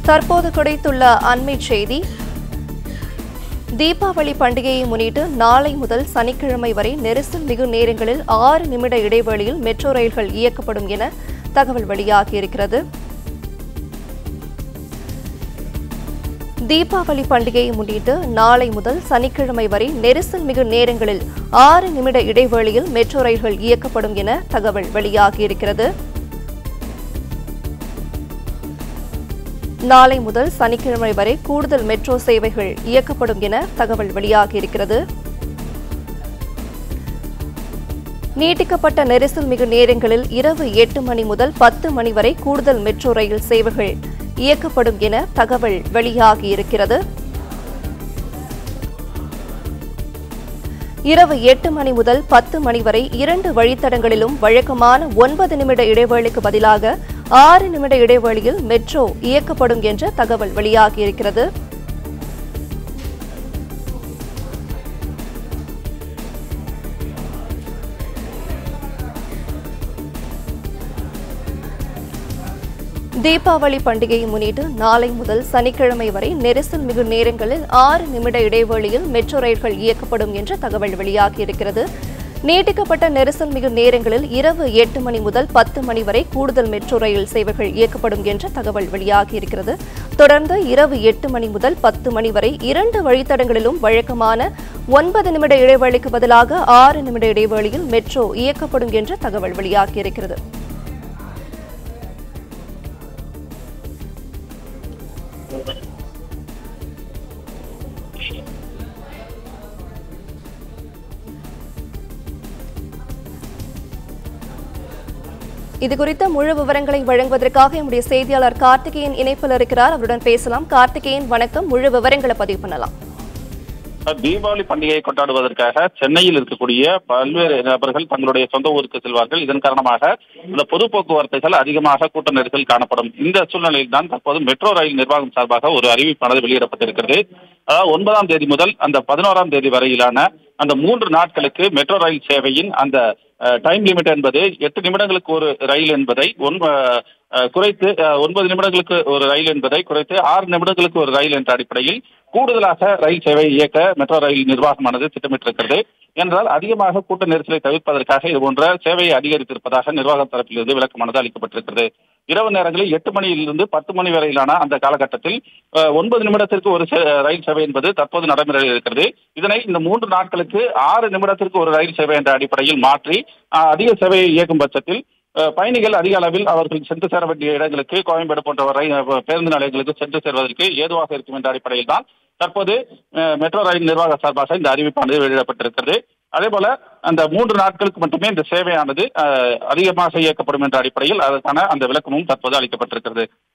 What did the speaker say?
தற்போது கிடைத்துள்ள அண்மை செய்தி தீபாவளி பண்டிகையை முன்னிட்டு நாளை முதல் சனிக்கிழமை வரை நெரிசல் மிகு நேரங்களில் ஆறு நிமிட இடைவெளியில் மெட்ரோ ரயில்கள் இயக்கப்படும் என தகவல் வெளியாகியிருக்கிறது தீபாவளி பண்டிகையை முன்னிட்டு நாளை முதல் சனிக்கிழமை வரை நெரிசல் மிகு நேரங்களில் ஆறு நிமிட இடைவெளியில் மெட்ரோ ரயில்கள் இயக்கப்படும் என தகவல் வெளியாகியிருக்கிறது நாளை முதல் சனிக்கிழமை வரை கூடுதல் மெட்ரோ சேவைகள் இயக்கப்படும் என தகவல் வெளியாகியிருக்கிறது நீட்டிக்கப்பட்ட நெரிசல் மிகு நேரங்களில் இரவு எட்டு மணி முதல் பத்து மணி வரை கூடுதல் மெட்ரோ ரயில் சேவைகள் இயக்கப்படும் என தகவல் வெளியாகியிருக்கிறது இரவு எட்டு மணி முதல் பத்து மணி வரை இரண்டு வழித்தடங்களிலும் வழக்கமான ஒன்பது நிமிட இடைவேளைக்கு பதிலாக ஆறு நிமிட இடைவெளியில் மெட்ரோ இயக்கப்படும் என்ற தகவல் வெளியாகியிருக்கிறது தீபாவளி பண்டிகையை முன்னிட்டு நாளை முதல் சனிக்கிழமை வரை நெரிசல் மிகு நேரங்களில் ஆறு நிமிட இடைவெளியில் மெட்ரோ ரயில்கள் இயக்கப்படும் என்ற தகவல் வெளியாகியிருக்கிறது நீட்டிக்கப்பட்ட நெரிசல் மிகு நேரங்களில் இரவு எட்டு மணி முதல் பத்து மணி வரை கூடுதல் மெட்ரோ ரயில் சேவைகள் இயக்கப்படும் என்ற தகவல் வெளியாகியிருக்கிறது தொடர்ந்து இரவு எட்டு மணி முதல் பத்து மணி வரை இரண்டு வழித்தடங்களிலும் வழக்கமான ஒன்பது நிமிட இடைவெளிக்கு பதிலாக ஆறு நிமிட இடைவெளியில் மெட்ரோ இயக்கப்படும் என்ற தகவல் வெளியாகியிருக்கிறது இது குறித்த முழு விவரங்களை வழங்குவதற்காக நம்முடைய செய்தியாளர் கார்த்திகேயன் இணைப்பில் இருக்கிறார் அவருடன் பேசலாம் கார்த்திகேயன் வணக்கம் முழு விவரங்களை பதிவு பண்ணலாம் தீபாவளி பண்டிகையை கொண்டாடுவதற்காக சென்னையில் இருக்கக்கூடிய பல்வேறு நபர்கள் தங்களுடைய சொந்த ஊருக்கு செல்வார்கள் இதன் காரணமாக இந்த பொது போக்குவரத்துகள் அதிகமாக கூட்ட நெரிசல் காணப்படும் இந்த சூழ்நிலையில் தான் தற்போது மெட்ரோ ரயில் நிர்வாகம் சார்பாக ஒரு அறிவிப்பானது வெளியிடப்பட்டிருக்கிறது அதாவது ஒன்பதாம் தேதி முதல் அந்த பதினோராம் தேதி வரையிலான அந்த மூன்று நாட்களுக்கு மெட்ரோ ரயில் சேவையின் அந்த டைம் லிமிட் என்பது எட்டு நிமிடங்களுக்கு ஒரு ரயில் என்பதை ஒன்ப- அஹ், குறைத்து அஹ், ஒன்பது நிமிடங்களுக்கு ஒரு ரயில் என்பதை குறைத்து ஆறு நிமிடங்களுக்கு ஒரு ரயில் என்ற அடிப்படையில் கூடுதலாக ரயில் சேவை இயக்க மெட்ரோ ரயில் நிர்வாகமானது திட்டமிட்டிருக்கிறது என்றால் அதிகமாக கூட்ட நெரிசலை தவிர்ப்பதற்காக இது போன்ற சேவையை அதிகரித்திருப்பதாக நிர்வாக தரப்பிலிருந்து விளக்கமானது அளிக்கப்பட்டிருக்கிறது இரவு நேரங்களில் எட்டு மணியிலிருந்து பத்து மணி வரையிலான அந்த காலகட்டத்தில் அஹ், ஒன்பது நிமிடத்திற்கு ஒரு சே- ரயில் சேவை என்பது தற்போது நடைமுறையில் இருக்கிறது இதனை இந்த மூன்று நாட்களுக்கு ஆறு நிமிடத்திற்கு ஒரு ரயில் சேவை என்ற அடிப்படையில் மாற்றி அஹ், அதிக சேவையை இயக்கும் பட்சத்தில் அஹ், பயணிகள் அதிக அளவில் அவர்கள் சென்று சேர வேண்டிய இடங்களுக்கு கோயம்பேடு போன்ற ரயில் பேருந்து நிலையங்களுக்கு சென்று சேர்வதற்கு ஏதுவாக இருக்கும் என்ற அடிப்படையில் தான் தற்போது அஹ், மெட்ரோ ரயில் நிர்வாக சார்பாக இந்த அறிவிப்பானது வெளியிடப்பட்டிருக்கிறது அதே போல அந்த மூன்று நாட்களுக்கு மட்டுமே இந்த சேவையானது அஹ், அதிகமாக இயக்கப்படும் என்ற அடிப்படையில் அதற்கான அந்த விளக்கமும் தற்போது அளிக்கப்பட்டிருக்கிறது